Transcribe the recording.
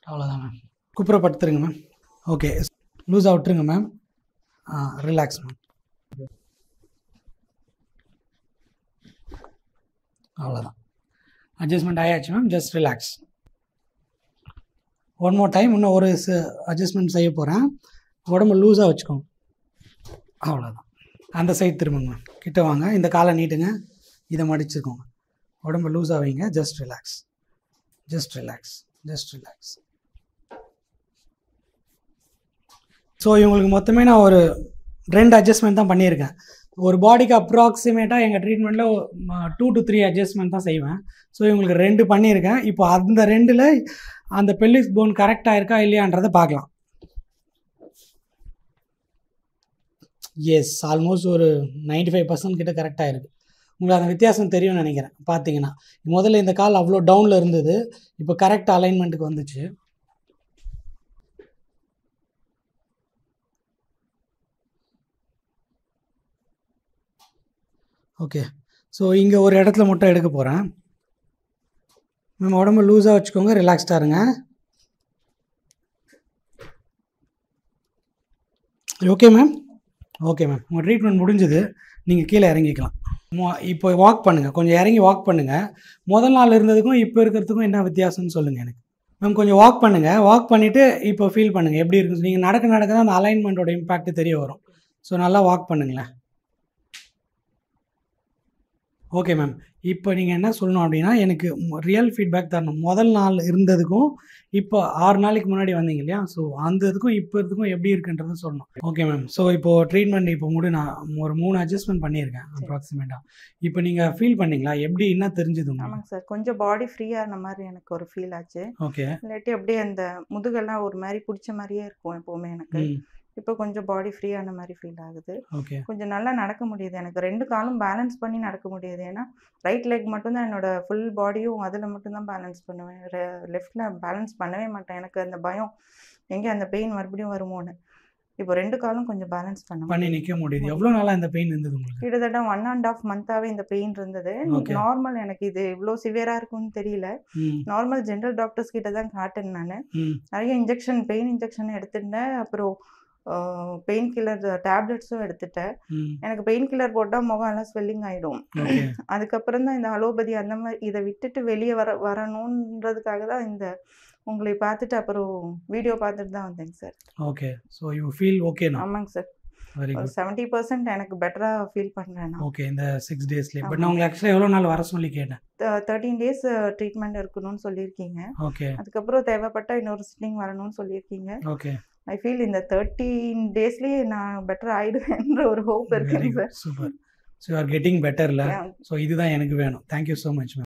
அவ்வளோதான் மேம் குப்புற படுத்துருங்க ma'am okay லூஸாக விட்டுருங்க மேம் ஆ ரிலாக்ஸ் மேம் அவ்வளோதான் அட்ஜஸ்ட்மெண்ட் ஆயாச்சு ma'am just relax one more time இன்னும் ஒரு அட்ஜஸ்ட்மெண்ட் செய்ய போகிறேன் உடம்பு லூஸாக வச்சுக்கோங்க அவ்வளோதான் அந்த சைடு திரும்புங்க மேம் கிட்ட வாங்க இந்த காலை நீட்டுங்க இதை மடிச்சுக்கோங்க உடம்பு லூஸாக வைங்க just relax just relax just relax so இவங்களுக்கு மொத்தமே நான் ஒரு ரெண்டு அட்ஜஸ்ட்மெண்ட் தான் பண்ணியிருக்கேன் ஒரு பாடிக்கு அப்ராக்சிமேட்டாக எங்கள் ட்ரீட்மெண்ட்டில் டூ டு த்ரீ அட்ஜஸ்ட்மெண்ட் தான் செய்வேன் ஸோ இவங்களுக்கு ரெண்டு பண்ணியிருக்கேன் இப்போ அந்த ரெண்டில் அந்த பெல்லிஸ் போன் கரெக்டாக இருக்கா இல்லையான்றதை பார்க்கலாம் எஸ் ஆல்மோஸ்ட் ஒரு 95% ஃபைவ் பர்சன்ட் கிட்ட கரெக்டாக இருக்குது உங்களுக்கு அந்த வித்தியாசம் தெரியும்னு நினைக்கிறேன் பார்த்தீங்கன்னா முதல்ல இந்த கால் அவ்வளோ டவுனில் இருந்தது இப்போ கரெக்ட் அலைன்மெண்ட்டுக்கு வந்துச்சு ஓகே ஸோ இங்கே ஒரு இடத்துல மட்டும் எடுக்க போகிறேன் மேம் உடம்பு லூஸாக வச்சுக்கோங்க ரிலாக்ஸ்டாக இருங்க ஓகே மேம் ஓகே மேம் உங்கள் ட்ரீட்மெண்ட் முடிஞ்சது நீங்கள் கீழே இறங்கிக்கலாம் மொ- இப்போ வாக் பண்ணுங்கள் கொஞ்சம் இறங்கி வாக் பண்ணுங்கள் முதல் நாள் இருந்ததுக்கும் இப்போ இருக்கிறதுக்கும் என்ன வித்தியாசம்னு சொல்லுங்கள் எனக்கு மேம் கொஞ்சம் வாக் பண்ணுங்கள் வாக் பண்ணிவிட்டு இப்போ ஃபீல் பண்ணுங்கள் எப்படி இருக்குது நீங்கள் நடக்க நடக்க தான் அந்த அலைன்மெண்ட்டோட இம்பாக்ட் தெரிய வரும் ஸோ நல்லா வாக் பண்ணுங்களேன் ஓகே மேம் இப்போ நீங்கள் என்ன சொல்லணும் அப்படின்னா எனக்கு ரியல் ஃபீட்பேக் தரணும் முதல் நாள் இருந்ததுக்கும் இப்போ ஆறு நாளைக்கு முன்னாடி வந்தீங்க இல்லையா ஸோ அந்த இதுக்கும் இப்போ இதுக்கும் எப்படி இருக்குன்றதை சொல்லணும் ஓகே மேம் ஸோ இப்போது ட்ரீட்மெண்ட் இப்போ முடி நான் ஒரு மூணு அட்ஜஸ்ட்மெண்ட் பண்ணியிருக்கேன் அப்ராக்சிமேட்டாக இப்போ நீங்கள் ஃபீல் பண்ணீங்களா எப்படி என்ன தெரிஞ்சுது உங்களுக்கு ஆமாங்க சார் கொஞ்சம் பாடி ஃப்ரீயான மாதிரி எனக்கு ஒரு ஃபீல் ஆச்சு ஓகே இல்லாட்டி அப்படியே அந்த முதுகெல்லாம் ஒரு மாதிரி பிடிச்ச மாதிரியே இருக்கும் எப்போவுமே எனக்கு ம் இப்போ கொஞ்சம் பாடி ஃப்ரீயான மாதிரி ஃபீல் ஆகுது ஓகே கொஞ்சம் நல்லா நடக்க முடியுது எனக்கு ரெண்டு காலும் பேலன்ஸ் பண்ணி நடக்க முடியுது ஏன்னா ரைட் லெக் மட்டும்தான் என்னோட ஃபுல் பாடியும் அதில் மட்டும்தான் பேலன்ஸ் பண்ணுவேன் லெஃப்டில் பேலன்ஸ் பண்ணவே மாட்டேன் எனக்கு அந்த பயம் எங்கே அந்த பெயின் மறுபடியும் வருமோன்னு இப்போ ரெண்டு காலும் கொஞ்சம் பேலன்ஸ் பண்ண பண்ணி முடியுது. நிற்க முடியுது எவ்வளோ நாளாக இந்த பெயின் இருந்தது உங்களுக்கு கிட்டத்தட்ட ஒன் அண்ட் ஆஃப் மந்த்தாகவே இந்த பெயின் இருந்தது Okay. நார்மல் எனக்கு இது இவ்வளோ சிவியராக இருக்கும்னு தெரியல ம் நார்மல் ஜென்ரல் டாக்டர்ஸ் கிட்ட தான் காட்டேன் நான் ம் நிறைய இன்ஜெக்ஷன் பெயின் இன்ஜெக்ஷன் எடுத்துட்டேன் அப்புறம் பெயின் கில்லர் டேப்லெட்ஸும் எடுத்துட்டேன் ம் எனக்கு பெயின் கில்லர் போட்டால் முகம் எல்லாம் ஸ்வெல்லிங் ஆகிடும் ஓகே அதுக்கப்புறம் தான் இந்த அலோபதி அந்த மாதிரி இதை விட்டுட்டு வெளியே வர வரணுன்றதுக்காக தான் இந்த உங்களை பார்த்துட்டு அப்புறம் வீடியோ பார்த்துட்டு தான் வந்தேங்க sir okay so you feel ஓகேண்ணா ஆமாங்க சார் வெரி ஒரு குட் செவன்ட்டி பர்சன்ட் எனக்கு பெட்டராக ஃபீல் பண்ணுறேன் நான் ஓகே இந்த சிக்ஸ் டேஸ்லேயே பட் ஆமா. நான் உங்களுக்கு ஆக்சுவலாக எவ்வளோ நாள் வர சொல்லி கேட்டேன் தேர்ட்டீன் டேஸ் ட்ரீட்மெண்ட் இருக்கணும்னு சொல்லியிருக்கீங்க ஓகே அதுக்கப்புறம் தேவைப்பட்ட இன்னொரு சிட்டிங் வரணும்னு சொல்லியிருக்கீங்க ஓகே ஐ ஃபீல் இந்த தேர்ட்டீன் டேஸ்லேயே நான் பெட்டர் ஆயிடுவேன்ற ஒரு ஹோப் வெரி இருக்குங்க sir good super so you are getting பெட்டர்ல ஸோ இதுதான் எனக்கு வேணும் தேங்க்யூ ஸோ மச் மேம்